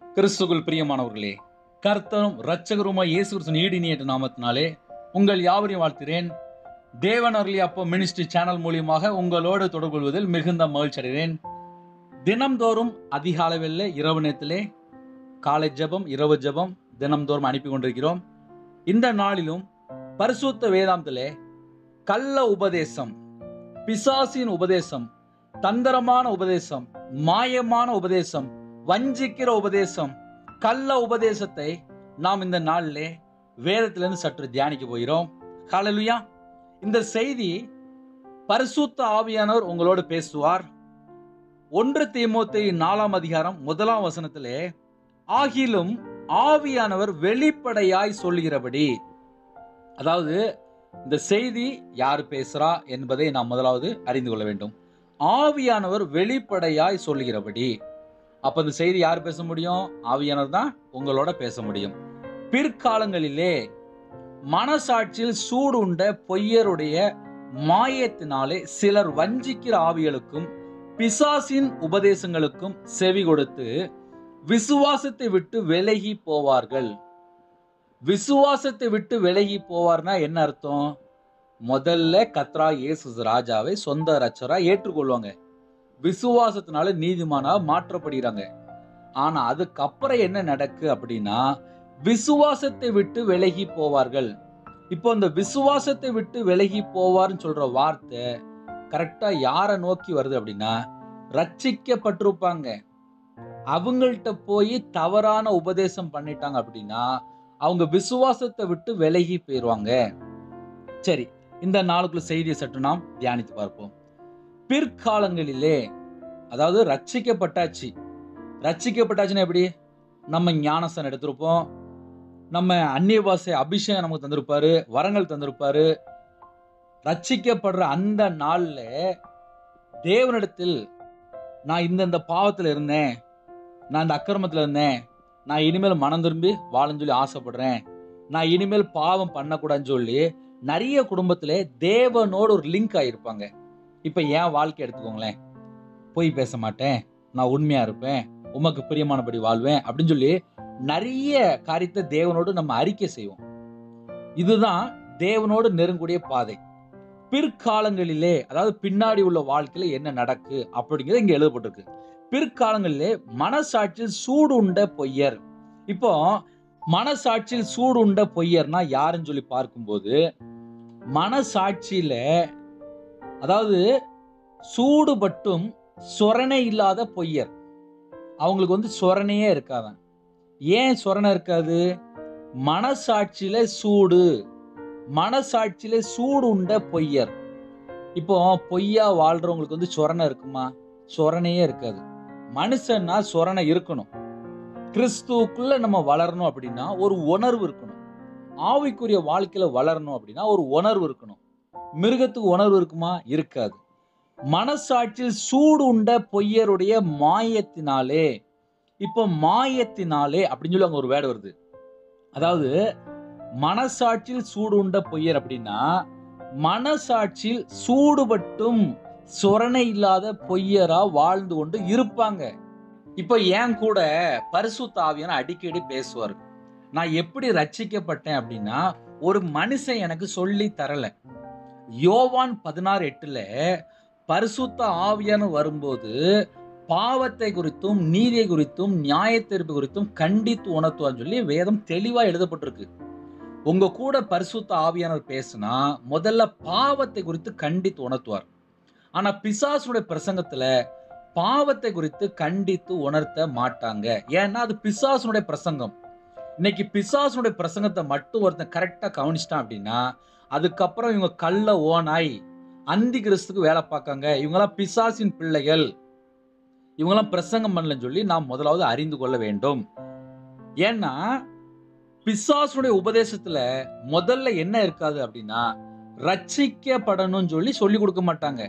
கிறிஸ்துக்குள் பிரியமானவர்களே கர்த்தரும் இரட்சகருமாய் இயேசு கிறிஸ்துவின் ஈடினியேற்ற நாமத்தினாலே உங்கள் யாவரையும் வாழ்த்துகிறேன் தேவன் அருளி அப்போ மினிஸ்ட்ரி சேனல் மூலியமாக உங்களோடு தொடர்பு கொள்வதில் மிகுந்த மகிழ்ச்சி அடைகிறேன் தினம்தோறும் அதிகாலவில் இரவு நேரத்திலே காலை ஜெபம் இரவு ஜெபம் தினம்தோறும் அனுப்பி கொண்டிருக்கிறோம் இந்த நாளிலும் பரிசுத்த வேதாந்தத்திலே கள்ள உபதேசம் பிசாசின் உபதேசம் தந்திரமான உபதேசம் மாயமான உபதேசம் வஞ்சிக்கிற உபதேசம் கள்ள உபதேசத்தை நாம் இந்த நாளிலே வேதத்திலிருந்து சற்று தியானிக்க போகிறோம் ஹalleluya இந்த செய்தி பரிசுத்த ஆவியானவர் உங்களோடு பேசுவார் ஒன்று தீமோத்தேயு நாலாம் அதிகாரம் முதலாம் வசனத்திலே ஆகிலும் ஆவியானவர் வெளிப்படையாய் சொல்லுகிறபடி அதாவது இந்த செய்தி யார் பேசுறா என்பதை நாம் முதலாவது அறிந்து கொள்ள வேண்டும் ஆவியானவர் வெளிப்படையாய் சொல்லுகிறபடி அப்ப இந்த செய்தி யார் பேச முடியும் ஆவியானவர் தான் உங்களோட பேச முடியும் பிற்காலங்களிலே மனசாட்சியில் சூடுண்ட பொய்யருடைய மாயத்தினாலே சிலர் வஞ்சிக்கிற ஆவிகளுக்கும் பிசாசின் உபதேசங்களுக்கும் செவி கொடுத்து விசுவாசத்தை விட்டு விலகி போவார்கள் விசுவாசத்தை விட்டு விலகி போவார்னா என்ன அர்த்தம் முதல்ல கத்ரா இயேசு ராஜாவை சொந்த ரச்சரா ஏற்றுக்கொள்வாங்க விசுவாசத்தினால நீதிமானா மாற்றப்படுகிறாங்க ஆனா அதுக்கப்புறம் என்ன நடக்கு அப்படின்னா விசுவாசத்தை விட்டு விலகி போவார்கள் இப்போ இந்த விசுவாசத்தை விட்டு விலகி போவார்னு சொல்ற வார்த்தை கரெக்டா யாரை நோக்கி வருது அப்படின்னா ரட்சிக்கப்பட்டிருப்பாங்க அவங்கள்ட்ட போய் தவறான உபதேசம் பண்ணிட்டாங்க அப்படின்னா அவங்க விசுவாசத்தை விட்டு விலகி போயிடுவாங்க சரி இந்த நாளுக்குள்ள செய்தியை சற்று நாம் தியானித்து பார்ப்போம் பிற்காலங்களிலே அதாவது ரட்சிக்கப்பட்டாச்சு ரட்சிக்கப்பட்டாச்சுன்னா எப்படி நம்ம ஞானசன் எடுத்திருப்போம் நம்ம அந்நிய பாஷை அபிஷேகம் நமக்கு தந்திருப்பாரு வரங்கள் தந்திருப்பாரு ரட்சிக்கப்படுற அந்த நாள்ல தேவனிடத்தில் நான் இந்த இந்த பாவத்தில் இருந்தேன் நான் இந்த அக்கிரமத்தில் இருந்தேன் நான் இனிமேல் மனம் திரும்பி வாழன்னு சொல்லி ஆசைப்படுறேன் நான் இனிமேல் பாவம் பண்ணக்கூடாதுன்னு சொல்லி நிறைய குடும்பத்துல தேவனோடு ஒரு லிங்க் ஆகியிருப்பாங்க இப்போ என் வாழ்க்கை எடுத்துக்கோங்களேன் பொய் பேச மாட்டேன் நான் உண்மையா இருப்பேன் உமக்கு பிரியமானபடி வாழ்வேன் அப்படின்னு சொல்லி நிறைய காரியத்தை தேவனோடு நம்ம அறிக்கை செய்வோம் இதுதான் தேவனோடு நெருங்கக்கூடிய பாதை பிற்காலங்களிலே அதாவது பின்னாடி உள்ள வாழ்க்கையில என்ன நடக்கு அப்படிங்கிறது இங்க எழுதப்பட்டிருக்கு பிற்காலங்களிலே மனசாட்சியில் சூடு உண்ட பொய்யர் இப்போ மனசாட்சியில் சூடு உண்ட பொய்யர்னா யாருன்னு சொல்லி பார்க்கும்போது மனசாட்சியில அதாவது சூடுபட்டும் சொரணை இல்லாத பொய்யர் அவங்களுக்கு வந்து சொரணையே இருக்காதான் ஏன் சொரணை இருக்காது மனசாட்சியில சூடு மனசாட்சியில சூடு உண்ட பொய்யர் இப்போ பொய்யா வாழ்றவங்களுக்கு வந்து சொரணை இருக்குமா சொரணையே இருக்காது மனுஷன்னா சொரணை இருக்கணும் கிறிஸ்துவுக்குள்ள நம்ம வளரணும் அப்படின்னா ஒரு உணர்வு இருக்கணும் ஆவிக்குரிய வாழ்க்கையில வளரணும் அப்படின்னா ஒரு உணர்வு இருக்கணும் மிருகத்துக்கு உணர்வு இருக்குமா இருக்காது மனசாட்சியில் சூடு உண்ட பொய்யருடைய மாயத்தினாலே இப்போ மாயத்தினாலே அப்படின்னு சொல்லி அங்க ஒரு வேர்டு வருது அதாவது மனசாட்சியில் சூடு உண்ட பொய்யர் அப்படின்னா மனசாட்சியில் சூடுபட்டும் சொரணை இல்லாத பொய்யரா வாழ்ந்து கொண்டு இருப்பாங்க இப்போ ஏன் கூட பரிசுத்த ஆவியான அடிக்கடி பேசுவார் நான் எப்படி ரட்சிக்கப்பட்டேன் அப்படின்னா ஒரு மனுஷன் எனக்கு சொல்லி தரல யோவான் பதினாறு எட்டுல பரிசுத்த ஆவியான வரும்போது பாவத்தை குறித்தும் நீதியை குறித்தும் நியாயத்தீர்ப்பு குறித்தும் கண்டித்து உணர்த்துவான்னு சொல்லி வேதம் தெளிவா எழுதப்பட்டிருக்கு உங்க கூட பரிசுத்த ஆவியானவர் பேசுனா முதல்ல பாவத்தை குறித்து கண்டித்து உணர்த்துவார் ஆனா பிசாசுடைய பிரசங்கத்துல பாவத்தை குறித்து கண்டித்து உணர்த்த மாட்டாங்க ஏன்னா அது பிசாசுடைய பிரசங்கம் இன்னைக்கு பிசாசுடைய பிரசங்கத்தை மட்டும் ஒருத்தன் கரெக்டா கவனிச்சிட்டான் அப்படின்னா அதுக்கப்புறம் இவங்க கள்ள ஓனாய் அந்தி கிறிஸ்துக்கு வேலை பார்க்காங்க இவங்கெல்லாம் பிசாசின் பிள்ளைகள் இவங்கெல்லாம் பிரசங்கம் பண்ணலன்னு சொல்லி நாம் முதலாவது அறிந்து கொள்ள வேண்டும் ஏன்னா பிசாசுடைய உபதேசத்துல முதல்ல என்ன இருக்காது அப்படின்னா ரட்சிக்கப்படணும்னு சொல்லி சொல்லி கொடுக்க மாட்டாங்க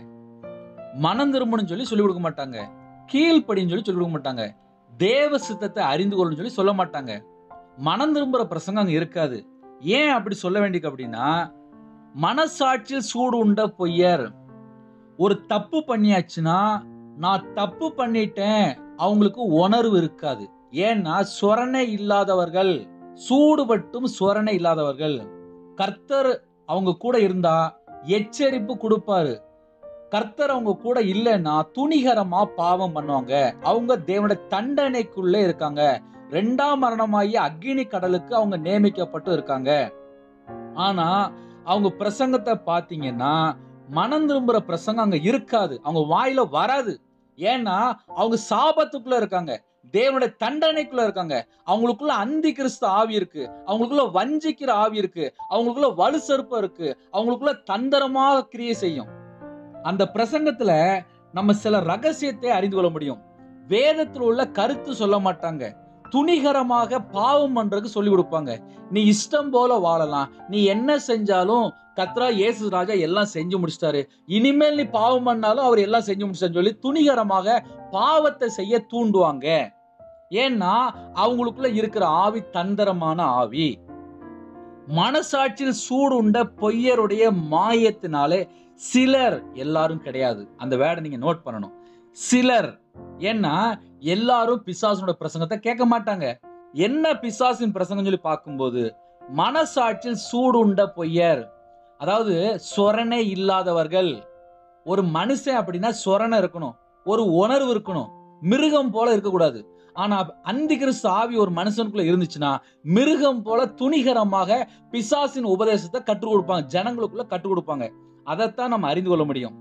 மனம் திரும்பணும்னு சொல்லி சொல்லி கொடுக்க மாட்டாங்க கீழ்ப்படின்னு சொல்லி சொல்லி கொடுக்க மாட்டாங்க தேவ சித்தத்தை அறிந்து கொள்ளணும்னு சொல்லி சொல்ல மாட்டாங்க மனம் திரும்புற பிரசங்கம் அங்க இருக்காது ஏன் அப்படி சொல்ல வேண்டியது அப்படின்னா மனசாட்சியில் சூடு உண்ட பொய்யர் ஒரு தப்பு பண்ணியாச்சுன்னா நான் தப்பு பண்ணிட்டேன் அவங்களுக்கு உணர்வு இருக்காது ஏன்னா சொரணை இல்லாதவர்கள் சூடுபட்டும் சொரணை இல்லாதவர்கள் கர்த்தர் அவங்க கூட இருந்தா எச்சரிப்பு கொடுப்பாரு கர்த்தர் அவங்க கூட இல்லைன்னா துணிகரமா பாவம் பண்ணுவாங்க அவங்க தேவனுடைய தண்டனைக்குள்ள இருக்காங்க ரெண்டாம் மரணமாகி அக்னி கடலுக்கு அவங்க நியமிக்கப்பட்டு இருக்காங்க ஆனா அவங்க பிரசங்கத்தை பாத்தீங்கன்னா மனம் திரும்புற பிரசங்கம் அங்க இருக்காது அவங்க வாயில வராது ஏன்னா அவங்க சாபத்துக்குள்ள இருக்காங்க தேவனுடைய தண்டனைக்குள்ள இருக்காங்க அவங்களுக்குள்ள அந்தி கிறிஸ்து ஆவி இருக்கு அவங்களுக்குள்ள வஞ்சிக்கிற ஆவி இருக்கு அவங்களுக்குள்ள வலு செருப்பம் இருக்கு அவங்களுக்குள்ள தந்திரமாக கிரியை செய்யும் அந்த பிரசங்கத்துல நம்ம சில ரகசியத்தை அறிந்து கொள்ள முடியும் வேதத்தில் உள்ள கருத்து சொல்ல மாட்டாங்க துணிகரமாக பாவம் பண்றதுக்கு சொல்லி கொடுப்பாங்க நீ இஷ்டம் போல வாழலாம் நீ என்ன செஞ்சாலும் கத்ரா இயேசு ராஜா எல்லாம் செஞ்சு முடிச்சிட்டாரு இனிமேல் நீ பாவம் பண்ணாலும் அவர் எல்லாம் செஞ்சு முடிச்சான்னு சொல்லி துணிகரமாக பாவத்தை செய்ய தூண்டுவாங்க ஏன்னா அவங்களுக்குள்ள இருக்கிற ஆவி தந்திரமான ஆவி மனசாட்சியில் சூடுண்ட பொய்யருடைய மாயத்தினாலே சிலர் எல்லாரும் கிடையாது அந்த வேர்டை நீங்க நோட் பண்ணணும் சிலர் ஏன்னா எல்லாரும் பிசாசனோட பிரசங்கத்தை கேட்க மாட்டாங்க என்ன பிசாசின் பிரசங்கம் சொல்லி பார்க்கும்போது மனசாட்சியில் சூடுண்ட பொய்யர் அதாவது சொரணை இல்லாதவர்கள் ஒரு மனுஷன் அப்படின்னா சொரணை இருக்கணும் ஒரு உணர்வு இருக்கணும் மிருகம் போல இருக்கக்கூடாது ஆனா அந்தி கிறிஸ்து ஆவி ஒரு மனுஷனுக்குள்ள இருந்துச்சுன்னா மிருகம் போல துணிகரமாக பிசாசின் உபதேசத்தை கற்றுக் கொடுப்பாங்க ஜனங்களுக்குள்ள கற்றுக் கொடுப்பாங்க அதைத்தான் நம்ம அறிந்து கொள்ள முடியும்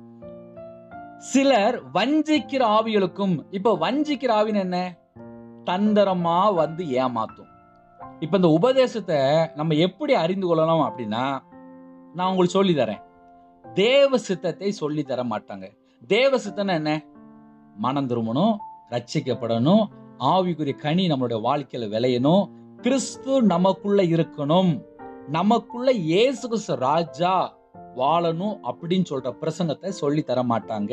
சிலர் வஞ்சிக்கிற ஆவிகளுக்கும் இப்ப வஞ்சிக்கிற ஆவின்னு என்ன தந்திரமா வந்து ஏமாத்தும் இப்ப இந்த உபதேசத்தை நம்ம எப்படி அறிந்து கொள்ளலாம் அப்படின்னா நான் உங்களுக்கு சொல்லி தரேன் தேவ சித்தத்தை சொல்லி தர மாட்டாங்க தேவ சித்தம்னா என்ன மனம் திரும்பணும் ரட்சிக்கப்படணும் ஆவிக்குரிய கனி நம்மளுடைய வாழ்க்கையில விளையணும் கிறிஸ்து நமக்குள்ள இருக்கணும் நமக்குள்ள இயேசு கிறிஸ்து ராஜா வாழணும் அப்படின்னு சொல்ற பிரசங்கத்தை சொல்லி தர மாட்டாங்க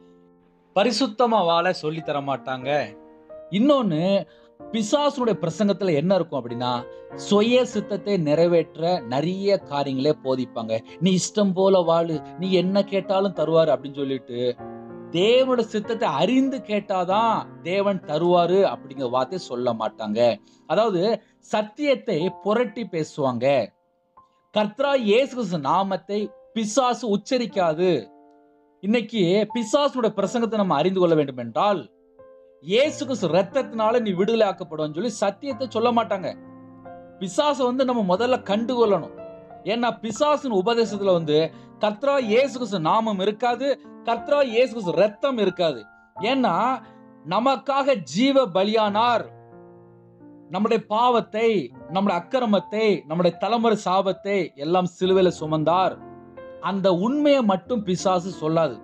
பரிசுத்தமா வாழ சொல்லி தர மாட்டாங்க இன்னொன்னு பிசாசுனுடைய பிரசங்கத்துல என்ன இருக்கும் அப்படின்னா சுய சித்தத்தை நிறைவேற்ற நிறைய காரியங்களே போதிப்பாங்க நீ இஷ்டம் போல வாழு நீ என்ன கேட்டாலும் தருவாரு அப்படின்னு சொல்லிட்டு தேவனோட சித்தத்தை அறிந்து கேட்டாதான் தேவன் தருவாரு அப்படிங்கிற வார்த்தை சொல்ல மாட்டாங்க அதாவது சத்தியத்தை புரட்டி பேசுவாங்க கர்த்தரா இயேசு கிறிஸ்து நாமத்தை பிசாசு உச்சரிக்காது இன்னைக்கு பிசாசுடைய பிரசங்கத்தை நம்ம அறிந்து கொள்ள வேண்டும் என்றால் இயேசு கிறிஸ்து ரத்தத்தினால நீ விடுதலை ஆக்கப்படுவான்னு சொல்லி சத்தியத்தை சொல்ல மாட்டாங்க பிசாசை வந்து நம்ம முதல்ல கண்டுகொள்ளணும் ஏன்னா பிசாசின் உபதேசத்துல வந்து கர்த்தரா இயேசு கிறிஸ்து நாமம் இருக்காது கர்த்தரா இயேசு கிறிஸ்து ரத்தம் இருக்காது ஏன்னா நமக்காக ஜீவ பலியானார் நம்முடைய பாவத்தை நம்முடைய அக்கிரமத்தை நம்முடைய தலைமுறை சாபத்தை எல்லாம் சிலுவையில சுமந்தார் அந்த உண்மையை மட்டும் பிசாசு சொல்லாது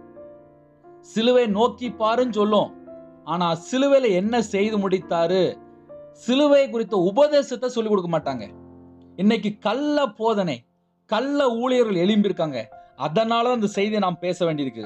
சிலுவை நோக்கி பாருன்னு சொல்லும் ஆனா சிலுவையில என்ன செய்து முடித்தாரு சிலுவை குறித்த உபதேசத்தை சொல்லிக் கொடுக்க மாட்டாங்க இன்னைக்கு கள்ள போதனை கள்ள ஊழியர்கள் எழும்பியிருக்காங்க அதனால அந்த செய்தியை நாம் பேச வேண்டியிருக்கு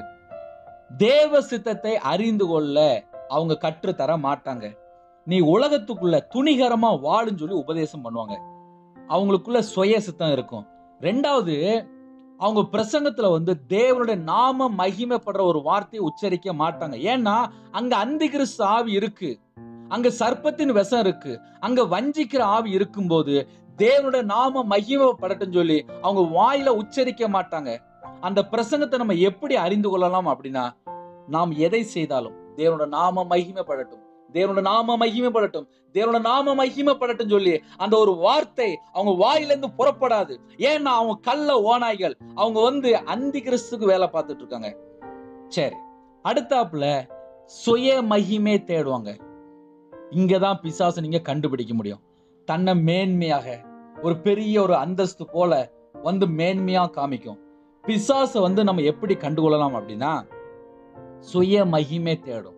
தேவ சித்தத்தை அறிந்து கொள்ள அவங்க கற்று தர மாட்டாங்க நீ உலகத்துக்குள்ள துணிகரமா வாழுன்னு சொல்லி உபதேசம் பண்ணுவாங்க அவங்களுக்குள்ள சுய சித்தம் இருக்கும் ரெண்டாவது அவங்க பிரசங்கத்துல வந்து தேவனுடைய நாம மகிமைப்படுற ஒரு வார்த்தையை உச்சரிக்க மாட்டாங்க ஏன்னா அங்க அந்தி கிறிஸ்து ஆவி இருக்கு அங்க சர்ப்பத்தின் விஷம் இருக்கு அங்க வஞ்சிக்கிற ஆவி இருக்கும்போது தேவனுடைய நாம மகிமைப்படட்டும் சொல்லி அவங்க வாயில உச்சரிக்க மாட்டாங்க அந்த பிரசங்கத்தை நம்ம எப்படி அறிந்து கொள்ளலாம் அப்படின்னா நாம் எதை செய்தாலும் தேவனோட நாம மகிமைப்படட்டும் தேவனோட நாம மகிமைப்படட்டும் தேவனோட நாம மகிமைப்படட்டும் சொல்லி அந்த ஒரு வார்த்தை அவங்க வாயிலிருந்து புறப்படாது ஏன்னா அவங்க கள்ள ஓநாய்கள் அவங்க வந்து அந்தி கிறிஸ்துக்கு வேலை பார்த்துட்டு இருக்காங்க சரி அடுத்தாப்புல சுய மகிமே தேடுவாங்க இங்கதான் பிசாசு நீங்க கண்டுபிடிக்க முடியும் தன்னை மேன்மையாக ஒரு பெரிய ஒரு அந்தஸ்து போல வந்து மேன்மையா காமிக்கும் பிசாசை வந்து நம்ம எப்படி கண்டுகொள்ளலாம் அப்படின்னா சுய மகிமே தேடும்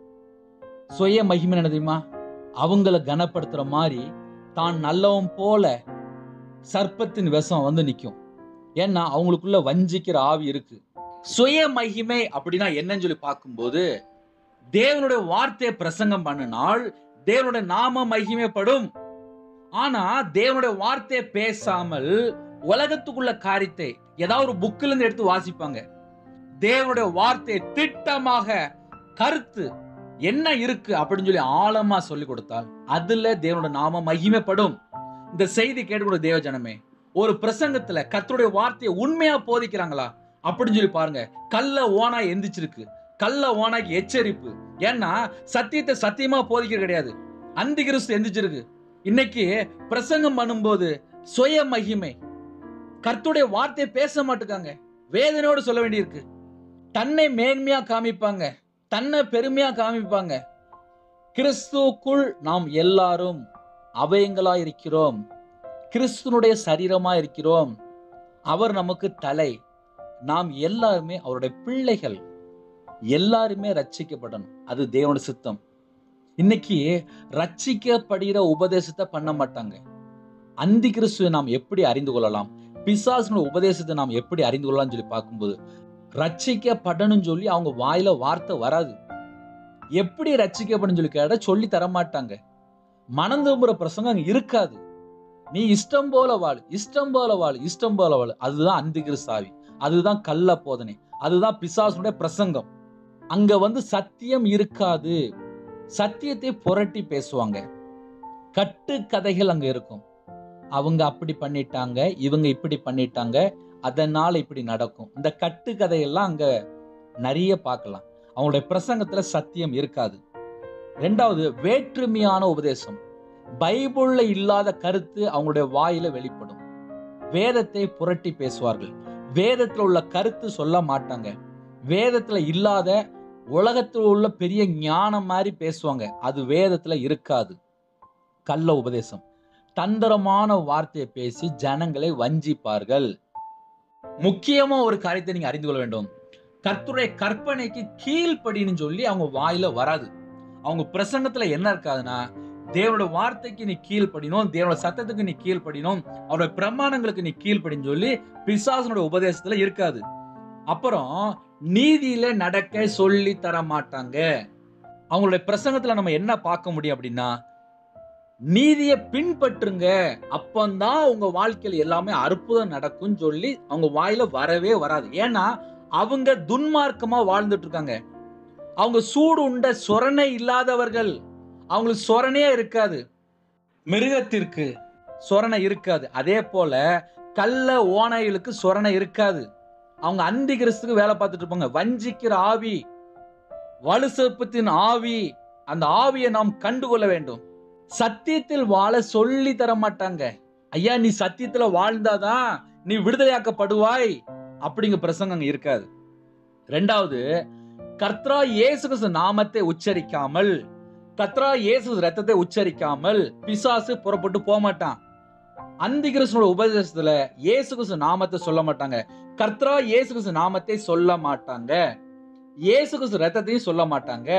சுய மகிமை என்ன தெரியுமா அவங்கள கனப்படுத்துற மாதிரி தான் நல்லவன் போல சர்ப்பத்தின் விஷம் வந்து நிற்கும் ஏன்னா அவங்களுக்குள்ள வஞ்சிக்கிற ஆவி இருக்கு சுய மகிமை அப்படின்னா என்னன்னு சொல்லி பார்க்கும்போது தேவனுடைய வார்த்தையை பிரசங்கம் பண்ணினால் தேவனுடைய நாம மகிமைப்படும் ஆனா தேவனுடைய வார்த்தையை பேசாமல் உலகத்துக்குள்ள காரியத்தை ஏதாவது ஒரு புக்கில இருந்து எடுத்து வாசிப்பாங்க தேவனுடைய வார்த்தையை திட்டமாக கருத்து என்ன இருக்கு அப்படின்னு சொல்லி ஆழமா சொல்லி கொடுத்தால் அதுல தேவனோட நாம மகிமைப்படும் இந்த செய்தி கேட்டுக்கூட தேவ ஜனமே ஒரு பிரசங்கத்துல கர்த்தருடைய வார்த்தையை உண்மையா போதிக்கிறாங்களா அப்படின்னு சொல்லி பாருங்க கல்ல ஓனாய் எந்திரிச்சிருக்கு கல்ல ஓனாய்க்கு எச்சரிப்பு ஏன்னா சத்தியத்தை சத்தியமா போதிக்க கிடையாது அந்தி கிறிஸ்து எந்திரிச்சிருக்கு இன்னைக்கு பிரசங்கம் பண்ணும்போது சுய மகிமை கர்த்தருடைய வார்த்தையை பேச மாட்டுக்காங்க வேதனையோடு சொல்ல வேண்டியிருக்கு தன்னை மேன்மையா காமிப்பாங்க தன்னை பெருமையா காமிப்பாங்க கிறிஸ்துவுக்குள் நாம் எல்லாரும் அவயங்களா இருக்கிறோம் கிறிஸ்துனுடைய சரீரமா இருக்கிறோம் அவர் நமக்கு தலை நாம் எல்லாருமே அவருடைய பிள்ளைகள் எல்லாருமே ரட்சிக்கப்படணும் அது தேவனோட சித்தம் இன்னைக்கு ரட்சிக்கப்படுகிற உபதேசத்தை பண்ண மாட்டாங்க அந்தி கிறிஸ்துவை நாம் எப்படி அறிந்து கொள்ளலாம் பிசாசுன உபதேசத்தை நாம் எப்படி அறிந்து கொள்ளலாம்னு சொல்லி பார்க்கும்போது ரட்சிக்கப்படணும்னு சொல்லி அவங்க வாயில வார்த்தை வராது எப்படி ரட்சிக்கப்படும் சொல்லி கேட்ட சொல்லி தர மாட்டாங்க மனம் திரும்புற பிரசங்கம் அங்க இருக்காது நீ இஷ்டம் போல வாழ் இஷ்டம் போல வாழ் இஷ்டம் போல வாழ் அதுதான் அந்தி கிறிஸ்தாவி அதுதான் கள்ள போதனை அதுதான் பிசாசுடைய பிரசங்கம் அங்க வந்து சத்தியம் இருக்காது சத்தியத்தை புரட்டி பேசுவாங்க கட்டு கதைகள் அங்க இருக்கும் அவங்க அப்படி பண்ணிட்டாங்க இவங்க இப்படி பண்ணிட்டாங்க அதனால இப்படி நடக்கும் இந்த கட்டு கதையெல்லாம் அங்க நிறைய பார்க்கலாம் அவங்களுடைய பிரசங்கத்துல சத்தியம் இருக்காது ரெண்டாவது வேற்றுமையான உபதேசம் பைபிள்ல இல்லாத கருத்து அவங்களுடைய வாயில வெளிப்படும் வேதத்தை புரட்டி பேசுவார்கள் வேதத்துல உள்ள கருத்து சொல்ல மாட்டாங்க வேதத்துல இல்லாத உலகத்தில் உள்ள பெரிய ஞானம் மாதிரி பேசுவாங்க அது வேதத்துல இருக்காது கள்ள உபதேசம் தந்திரமான வார்த்தையை பேசி ஜனங்களை வஞ்சிப்பார்கள் முக்கியமா ஒரு காரியத்தை நீங்க அறிந்து கொள்ள வேண்டும் கர்த்தருடைய கற்பனைக்கு கீழ்ப்படின்னு சொல்லி அவங்க வாயில வராது அவங்க பிரசங்கத்துல என்ன இருக்காதுன்னா தேவனோட வார்த்தைக்கு நீ கீழ்ப்படினும் தேவனோட சத்தத்துக்கு நீ கீழ்ப்படினும் அவருடைய பிரமாணங்களுக்கு நீ கீழ்ப்படின்னு சொல்லி பிசாசனோட உபதேசத்துல இருக்காது அப்புறம் நீதியில நடக்க சொல்லி தர மாட்டாங்க அவங்களுடைய பிரசங்கத்துல நம்ம என்ன பார்க்க முடியும் அப்படின்னா நீதியை பின்பற்றுங்க அப்பந்தான் உங்க வாழ்க்கையில எல்லாமே அற்புதம் நடக்கும்னு சொல்லி அவங்க வாயில வரவே வராது ஏன்னா அவங்க துன்மார்க்கமா வாழ்ந்துட்டு இருக்காங்க அவங்க சூடு உண்ட சொரணை இல்லாதவர்கள் அவங்களுக்கு சொரணையே இருக்காது மிருகத்திற்கு சொரணை இருக்காது அதே போல கள்ள ஓநாய்களுக்கு சொரணை இருக்காது அவங்க அந்தி கிறிஸ்துக்கு வேலை பார்த்துட்டு இருப்பாங்க வஞ்சிக்கிற ஆவி வலுசற்பத்தின் ஆவி அந்த ஆவியை நாம் கண்டுகொள்ள வேண்டும் சத்தியத்தில் வாழ சொல்லி தர மாட்டாங்க ஐயா நீ சத்தியத்துல வாழ்ந்தாதான் நீ விடுதலையாக்கப்படுவாய் அப்படிங்க பிரசங்கம் அங்க இருக்காது ரெண்டாவது கர்த்தரா இயேசு கிறிஸ்து நாமத்தை உச்சரிக்காமல் கர்த்தரா இயேசு ரத்தத்தை உச்சரிக்காமல் பிசாசு புறப்பட்டு போக மாட்டான் அந்தி கிறிஸ்துவோட உபதேசத்துல இயேசு கிறிஸ்து நாமத்தை சொல்ல மாட்டாங்க கர்த்தரா இயேசு கிறிஸ்து நாமத்தை சொல்ல மாட்டாங்க இயேசு கிறிஸ்து ரத்தத்தையும் சொல்ல மாட்டாங்க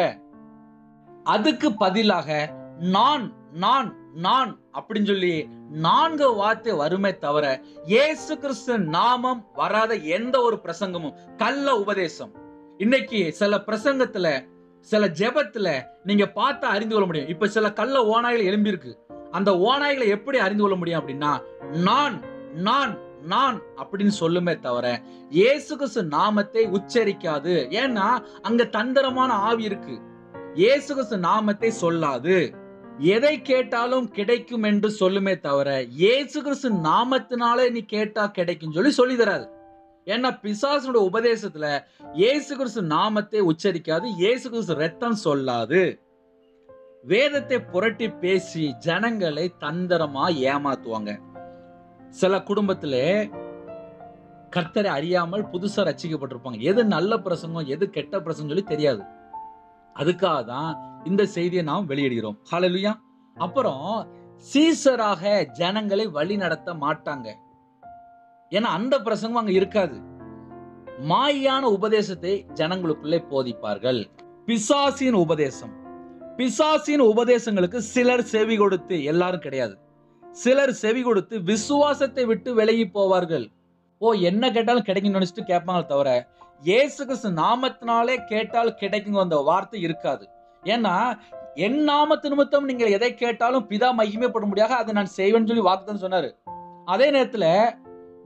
அதுக்கு பதிலாக நான் நான் நான் அப்படின்னு சொல்லி நான்கு வார்த்தை வருமே தவிர இயேசு கிறிஸ்து நாமம் வராத எந்த ஒரு பிரசங்கமும் கள்ள உபதேசம் இன்னைக்கு சில பிரசங்கத்துல சில ஜெபத்துல நீங்க பார்த்தா அறிந்து கொள்ள முடியும் இப்ப சில கள்ள ஓநாய்கள் எழும்பி இருக்கு அந்த ஓநாய்களை எப்படி அறிந்து கொள்ள முடியும் அப்படின்னா நான் நான் நான் அப்படின்னு சொல்லுமே தவிர இயேசு கிறிஸ்து நாமத்தை உச்சரிக்காது ஏன்னா அங்க தந்திரமான ஆவி இருக்கு இயேசு கிறிஸ்து நாமத்தை சொல்லாது எதை கேட்டாலும் கிடைக்கும் என்று சொல்லுமே தவிர இயேசு கிறிஸ்து நாமத்தினாலே நீ கேட்டா கிடைக்கும் சொல்லி சொல்லி தராது ஏன்னா பிசாசனோட உபதேசத்துல இயேசு கிறிஸ்து நாமத்தை உச்சரிக்காது இயேசு கிறிஸ்து ரத்தம் சொல்லாது வேதத்தை புரட்டி பேசி ஜனங்களை தந்திரமா ஏமாத்துவாங்க சில குடும்பத்துல கர்த்தரை அறியாமல் புதுசா ரசிக்கப்பட்டிருப்பாங்க எது நல்ல பிரசங்கம் எது கெட்ட பிரசங்கம் சொல்லி தெரியாது அதுக்காக தான் இந்த செய்தியை நாம் வெளியிடுகிறோம் ஹalleluya அப்புறம் சீசராக ஜனங்களை வழி நடத்த மாட்டாங்க ஏன்னா அந்த பிரசங்கம் அங்க இருக்காது மாயான உபதேசத்தை ஜனங்களுக்குள்ளே போதிப்பார்கள் பிசாசின் உபதேசம் பிசாசின் உபதேசங்களுக்கு சிலர் செவி கொடுத்து எல்லாரும் கிடையாது சிலர் செவி கொடுத்து விசுவாசத்தை விட்டு விலகி போவார்கள் ஓ என்ன கேட்டாலும் கிடைக்கும் நினைச்சிட்டு கேட்பாங்க தவிர இயேசு கிறிஸ்து நாமத்தினாலே கேட்டால் கிடைக்குங்க அந்த வார்த்தை இருக்காது ஏன்னா என் நாமத்து நிமித்தம் நீங்கள் எதை கேட்டாலும் பிதா மகிமைப்படும்படியாக அதை நான் செய்வேன்னு சொல்லி வாக்குதான் சொன்னாரு அதே நேரத்துல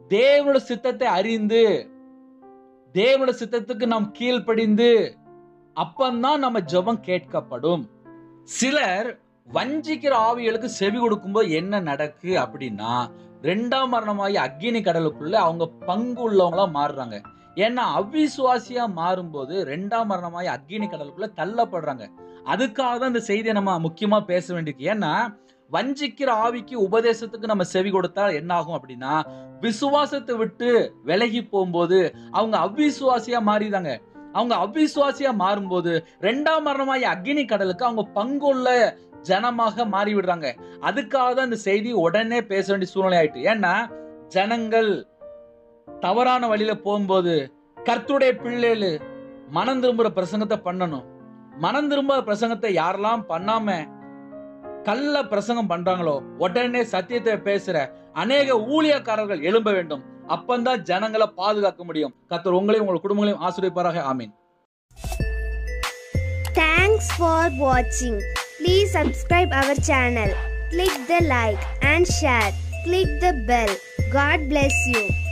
தேவனோட சித்தத்தை அறிந்து தேவனோட சித்தத்துக்கு நாம் கீழ்ப்படிந்து அப்பந்தான் நம்ம ஜெபம் கேட்கப்படும் சிலர் வஞ்சிக்கிற ஆவிகளுக்கு செவி கொடுக்கும்போது என்ன நடக்கு அப்படின்னா ரெண்டாம் மரணமாகி அக்னி கடலுக்குள்ள அவங்க பங்கு உள்ளவங்களா மாறுறாங்க ஏன்னா அவிசுவாசியா மாறும்போது ரெண்டாம் மரணமாகி அக்னி கடலுக்குள்ள தள்ளப்படுறாங்க அதுக்காக தான் இந்த செய்தியை நம்ம முக்கியமா பேச வேண்டியிருக்கு ஏன்னா வஞ்சிக்கிற ஆவிக்கு உபதேசத்துக்கு நம்ம செவி கொடுத்தா என்ன ஆகும் அப்படின்னா விசுவாசத்தை விட்டு விலகி போகும்போது அவங்க அவிசுவாசியா மாறிதாங்க அவங்க அவிசுவாசியா மாறும்போது ரெண்டாம் மரணமாகி அக்னி கடலுக்கு அவங்க பங்குள்ள ஜனமாக மாறி விடுறாங்க அதுக்காக தான் இந்த செய்தி உடனே பேச வேண்டிய சூழ்நிலை ஆயிட்டு ஏன்னா ஜனங்கள் தவறான வழியில போகும்போது கர்த்துடைய பிள்ளைகளு மனம் திரும்புற பிரசங்கத்தை பண்ணணும் மனம் திரும்புற பிரசங்கத்தை யாரெல்லாம் பண்ணாம கள்ள பிரசங்கம் பண்றாங்களோ உடனே சத்தியத்தை பேசுற அநேக ஊழியக்காரர்கள் எழும்ப வேண்டும் அப்பந்தான் ஜனங்களை பாதுகாக்க முடியும் கர்த்தர் உங்களையும் உங்கள் குடும்பங்களையும் ஆசிரியப்பாராக ஆமீன் Thanks for watching. Please subscribe our channel. Click the like and share. Click the bell. God bless you.